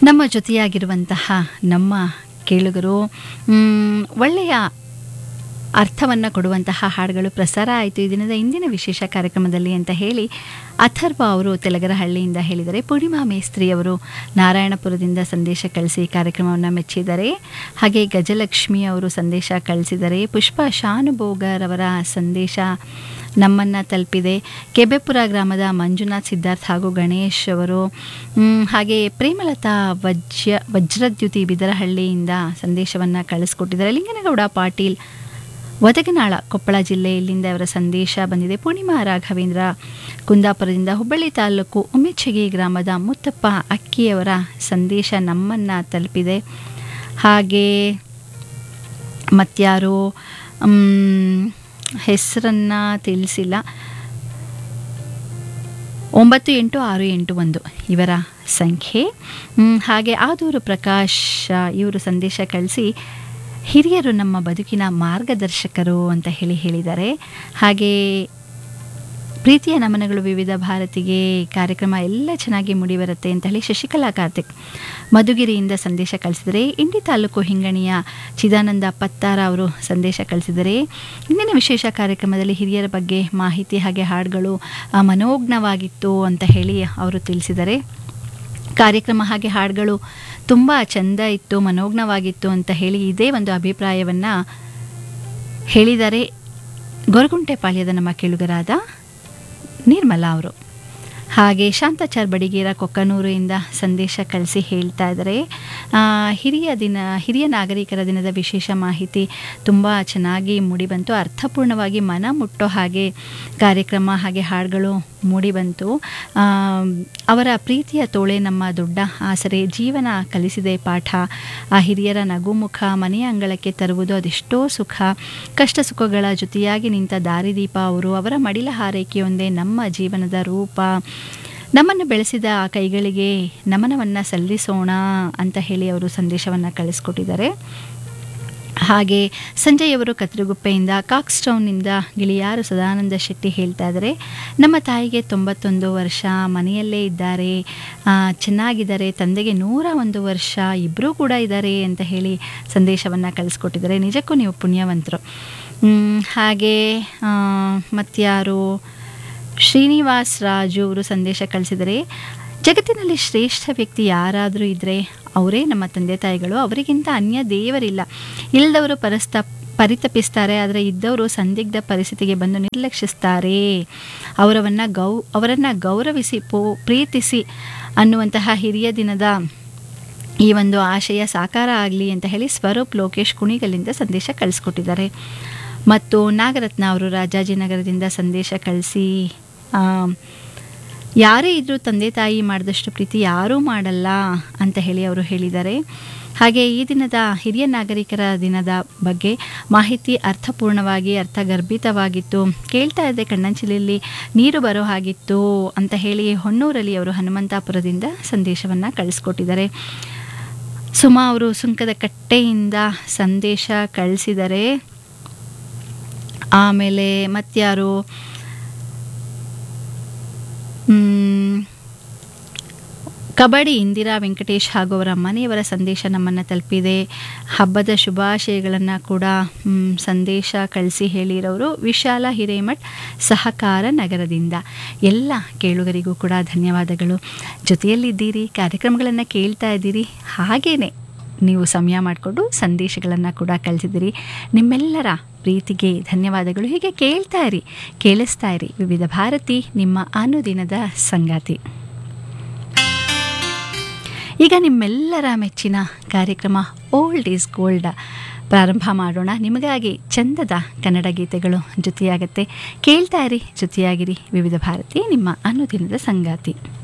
ನಮ್ಮ ಜೊತೆಯಾಗಿರುವಂತಹ ನಮ್ಮ ಕೇಳುಗರು ಮ್, ಒಳ್ಳೆಯ ಅರ್ಥವನ್ನು ಕೊಡುವಂತಹ ಹಾಡುಗಳು ಪ್ರಸಾರ ಆಯಿತು ಈ ದಿನದ ಇಂದಿನ ವಿಶೇಷ ಕಾರ್ಯಕ್ರಮದಲ್ಲಿ ಅಂತ ಹೇಳಿ ಅಥರ್ವ ಅವರು ತೆಲಗರಹಳ್ಳಿಯಿಂದ ಹೇಳಿದರೆ ಪೂರ್ಣಿಮಾ ಮೇಸ್ತ್ರಿ ಅವರು ನಾರಾಯಣಪುರದಿಂದ ಸಂದೇಶ ಕಳಿಸಿ ಕಾರ್ಯಕ್ರಮವನ್ನು ಮೆಚ್ಚಿದ್ದಾರೆ ಹಾಗೆ ಗಜಲಕ್ಷ್ಮಿ ಅವರು ಸಂದೇಶ ಕಳಿಸಿದರೆ ಪುಷ್ಪ ಶಾನುಭೋಗರ್ ಅವರ ಸಂದೇಶ ನಮ್ಮನ್ನು ತಲುಪಿದೆ ಕೆಬೆಪುರ ಗ್ರಾಮದ ಮಂಜುನಾಥ್ ಸಿದ್ಧಾರ್ಥ್ ಹಾಗೂ ಗಣೇಶ್ ಅವರು ಮ್, ಹಾಗೆ ಪ್ರೇಮಲತಾ ವಜ್ರ ವಜ್ರದ್ಯುತಿ ಬಿದರಹಳ್ಳಿಯಿಂದ ಸಂದೇಶವನ್ನು ಕಳಿಸ್ಕೊಟ್ಟಿದ್ದಾರೆ ಲಿಂಗನಗೌಡ ಪಾಟೀಲ್ ಒದಗನಾಳ ಕೊಪ್ಪಳ ಜಿಲ್ಲೆ ಇಲ್ಲಿಂದ ಅವರ ಸಂದೇಶ ಬಂದಿದೆ ಪೂರ್ಣಿಮಾ ರಾಘವೇಂದ್ರ ಕುಂದಾಪುರದಿಂದ ಹುಬ್ಬಳ್ಳಿ ತಾಲೂಕು ಉಮೆಚಗಿ ಗ್ರಾಮದ ಮುತ್ತಪ್ಪ ಅಕ್ಕಿಯವರ ಸಂದೇಶ ನಮ್ಮನ್ನು ತಲುಪಿದೆ ಹಾಗೆ ಮತ್ಯಾರು ಹೆಸರನ್ನು ತಿಳಿಸಿಲ್ಲ ಒಂಬತ್ತು ಎಂಟು ಆರು ಎಂಟು ಒಂದು ಇವರ ಸಂಖ್ಯೆ ಮ್, ಹಾಗೆ ಆದೂರು ಪ್ರಕಾಶ್ ಇವರು ಸಂದೇಶ ಕಳಿಸಿ ಹಿರಿಯರು ನಮ್ಮ ಬದುಕಿನ ಮಾರ್ಗದರ್ಶಕರು ಅಂತ ಹೇಳಿ ಹೇಳಿದ್ದಾರೆ ಹಾಗೆ ಪ್ರೀತಿಯ ನಮನಗಳು ವಿವಿಧ ಭಾರತಿಗೆ ಕಾರ್ಯಕ್ರಮ ಎಲ್ಲ ಚೆನ್ನಾಗಿ ಮೂಡಿಬರುತ್ತೆ ಅಂತ ಹೇಳಿ ಶಶಿಕಲಾ ಕಾರ್ತಿಕ್ ಮಧುಗಿರಿಯಿಂದ ಸಂದೇಶ ಕಳಿಸಿದರೆ ಇಂಡಿ ತಾಲೂಕು ಹಿಂಗಣಿಯ ಚಿದಾನಂದ ಪತ್ತಾರ ಅವರು ಸಂದೇಶ ಕಳಿಸಿದರೆ ಇಂದಿನ ವಿಶೇಷ ಕಾರ್ಯಕ್ರಮದಲ್ಲಿ ಹಿರಿಯರ ಬಗ್ಗೆ ಮಾಹಿತಿ ಹಾಗೆ ಹಾಡುಗಳು ಆ, ಮನೋಜ್ಞವಾಗಿತ್ತು ಅಂತ ಹೇಳಿ ಅವರು ತಿಳಿಸಿದ್ದಾರೆ ಕಾರ್ಯಕ್ರಮ ಹಾಗೆ ಹಾಡುಗಳು ತುಂಬ ಚೆಂದ ಇತ್ತು ಮನೋಜ್ಞವಾಗಿತ್ತು ಅಂತ ಹೇಳಿ ಇದೇ ಒಂದು ಅಭಿಪ್ರಾಯವನ್ನು ಹೇಳಿದ್ದಾರೆ ಗೊರಗುಂಟೆಪಾಳ್ಯದ ನಮ್ಮ ಕೇಳುಗರಾದ ನಿರ್ಮಲಾ ಅವರು ಹಾಗೆ ಶಾಂತಾಚಾರ್ ಬಡಿಗೇರ ಕೊಕ್ಕನೂರಿಂದ ಸಂದೇಶ ಕಳಿಸಿ ಹೇಳ್ತಾ ಇದ್ದಾರೆ ಆ, ಹಿರಿಯ ದಿನ ಹಿರಿಯ ನಾಗರಿಕರ ದಿನದ ವಿಶೇಷ ಮಾಹಿತಿ ತುಂಬ ಚೆನ್ನಾಗಿ ಮೂಡಿಬಂತು ಅರ್ಥಪೂರ್ಣವಾಗಿ ಮನ ಮುಟ್ಟೋ ಹಾಗೆ ಕಾರ್ಯಕ್ರಮ ಹಾಗೆ ಹಾಡುಗಳು ಮೂಡಿಬಂತು ಆ, ಅವರ ಪ್ರೀತಿಯ ತೋಳೆ ನಮ್ಮ ದೊಡ್ಡ ಆಸರೆ ಜೀವನ ಕಲಿಸಿದೆ ಪಾಠ ಆ ಹಿರಿಯರ ನಗುಮುಖ ಮನೆಯ ಅಂಗಳಕ್ಕೆ ತರುವುದು ಅದೆಷ್ಟೋ ಸುಖ ಕಷ್ಟ ಸುಖಗಳ ಜೊತೆಯಾಗಿ ನಿಂತ ದಾರಿದೀಪ ಅವರು ಅವರ ಮಡಿಲ ಹಾರೈಕೆಯೊಂದೇ ನಮ್ಮ ಜೀವನದ ರೂಪ ನಮ್ಮನ್ನು ಬೆಳೆಸಿದ ಆ ಕೈಗಳಿಗೆ ನಮನವನ್ನು ಸಲ್ಲಿಸೋಣ ಅಂತ ಹೇಳಿ ಅವರು ಸಂದೇಶವನ್ನು ಕಳಿಸ್ಕೊಟ್ಟಿದ್ದಾರೆ ಹಾಗೆ ಸಂಜಯ್ ಅವರು ಕತ್ರಗುಪ್ಪೆಯಿಂದ ಕಾಕ್ಸ್ ಟೌನ್ನಿಂದ ಗಿಳಿಯಾರು ಸದಾನಂದ ಶೆಟ್ಟಿ ಹೇಳ್ತಾ ಇದ್ದಾರೆ ನಮ್ಮ ತಾಯಿಗೆ ತೊಂಬತ್ತೊಂದು ವರ್ಷ ಮನೆಯಲ್ಲೇ ಇದ್ದಾರೆ ಆ, ಚೆನ್ನಾಗಿದ್ದಾರೆ ತಂದೆಗೆ ನೂರ ಒಂದು ವರ್ಷ ಇಬ್ಬರೂ ಕೂಡ ಇದ್ದಾರೆ ಅಂತ ಹೇಳಿ ಸಂದೇಶವನ್ನು ಕಳಿಸ್ಕೊಟ್ಟಿದ್ದಾರೆ ನಿಜಕ್ಕೂ ನೀವು ಪುಣ್ಯವಂತರು ಮ್, ಹಾಗೆ ಆ, ಮತ್ಯಾರು ಶ್ರೀನಿವಾಸ್ ರಾಜು ಅವರು ಸಂದೇಶ ಕಳಿಸಿದರೆ ಜಗತ್ತಿನಲ್ಲಿ ಶ್ರೇಷ್ಠ ವ್ಯಕ್ತಿ ಯಾರಾದರೂ ಇದ್ದರೆ ಅವರೇ ನಮ್ಮ ತಂದೆ ತಾಯಿಗಳು ಅವರಿಗಿಂತ ಅನ್ಯ ದೇವರಿಲ್ಲ ಇಲ್ಲದವರು ಪರಸ್ತ ಪರಿತಪಿಸ್ತಾರೆ ಆದರೆ ಇದ್ದವರು ಸಂದಿಗ್ಧ ಪರಿಸ್ಥಿತಿಗೆ ಬಂದು ನಿರ್ಲಕ್ಷಿಸ್ತಾರೆ ಅವರವನ್ನು ಗೌ ಅವರನ್ನು ಗೌರವಿಸಿ ಪೋ ಪ್ರೀತಿಸಿ ಅನ್ನುವಂತಹ ಹಿರಿಯ ದಿನದ ಈ ಒಂದು ಆಶಯ ಸಾಕಾರ ಆಗಲಿ ಅಂತ ಹೇಳಿ ಸ್ವರೂಪ್ ಲೋಕೇಶ್ ಕುಣಿಗಲ್ಲಿಂದ ಸಂದೇಶ ಕಳಿಸ್ಕೊಟ್ಟಿದ್ದಾರೆ ಮತ್ತು ನಾಗರತ್ನ ಅವರು ರಾಜಾಜಿನಗರದಿಂದ ಸಂದೇಶ ಕಳಿಸಿ ಆ, ಯಾರೇ ಇದ್ದರೂ ತಂದೆ ತಾಯಿ ಮಾಡಿದಷ್ಟು ಪ್ರೀತಿ ಯಾರೂ ಮಾಡಲ್ಲ ಅಂತ ಹೇಳಿ ಅವರು ಹೇಳಿದ್ದಾರೆ ಹಾಗೆ ಈ ದಿನದ ಹಿರಿಯ ನಾಗರಿಕರ ದಿನದ ಬಗ್ಗೆ ಮಾಹಿತಿ ಅರ್ಥಪೂರ್ಣವಾಗಿ ಅರ್ಥಗರ್ಭಿತವಾಗಿತ್ತು ಕೇಳ್ತಾ ಇದ್ದೆ ಕಣ್ಣಂಚಲಲ್ಲಿ ನೀರು ಬರೋ ಹಾಗಿತ್ತು ಅಂತ ಹೇಳಿ ಹೊನ್ನೂರಲ್ಲಿ ಅವರು ಹನುಮಂತಾಪುರದಿಂದ ಸಂದೇಶವನ್ನು ಕಳಿಸ್ಕೊಟ್ಟಿದ್ದಾರೆ ಸುಮಾ ಅವರು ಸುಂಕದ ಕಟ್ಟೆಯಿಂದ ಸಂದೇಶ ಕಳಿಸಿದರೆ ಆಮೇಲೆ ಮತ್ಯಾರು ಮ್, ಕಬಡ್ಡಿ ಇಂದಿರಾ ವೆಂಕಟೇಶ್ ಹಾಗೂ ಅವರ ಮನೆಯವರ ಸಂದೇಶ ನಮ್ಮನ್ನು ತಲುಪಿದೆ ಹಬ್ಬದ ಶುಭಾಶಯಗಳನ್ನು ಕೂಡ ಮ್, ಸಂದೇಶ ಕಳಿಸಿ ಹೇಳಿರೋರು ವಿಶಾಲ ಹಿರೇಮಠ್ ಸಹಕಾರ ನಗರದಿಂದ ಎಲ್ಲ ಕೇಳುಗರಿಗೂ ಕೂಡ ಧನ್ಯವಾದಗಳು ಜೊತೆಯಲ್ಲಿದ್ದೀರಿ ಕಾರ್ಯಕ್ರಮಗಳನ್ನು ಕೇಳ್ತಾ ಇದ್ದೀರಿ ಹಾಗೇನೆ ನೀವು ಸಮಯ ಮಾಡಿಕೊಂಡು ಸಂದೇಶಗಳನ್ನು ಕೂಡ ಕಳಿಸಿದಿರಿ ನಿಮ್ಮೆಲ್ಲರ ಪ್ರೀತಿಗೆ ಧನ್ಯವಾದಗಳು ಹೀಗೆ ಕೇಳ್ತಾ ಇರಿ ಕೇಳಿಸ್ತಾ ಇರಿ ವಿವಿಧ ಭಾರತಿ ನಿಮ್ಮ ಅನುದಿನದ ಸಂಗಾತಿ ಈಗ ನಿಮ್ಮೆಲ್ಲರ ಮೆಚ್ಚಿನ ಕಾರ್ಯಕ್ರಮ ಓಲ್ಡ್ ಈಸ್ ಗೋಲ್ಡ್ ಪ್ರಾರಂಭ ಮಾಡೋಣ ನಿಮಗಾಗಿ ಚಂದದ ಕನ್ನಡ ಗೀತೆಗಳು ಜೊತೆಯಾಗತ್ತೆ ಕೇಳ್ತಾ ಇರಿ ಜೊತೆಯಾಗಿರಿ ವಿವಿಧ ಭಾರತಿ ನಿಮ್ಮ ಅನುದಿನದ ಸಂಗಾತಿ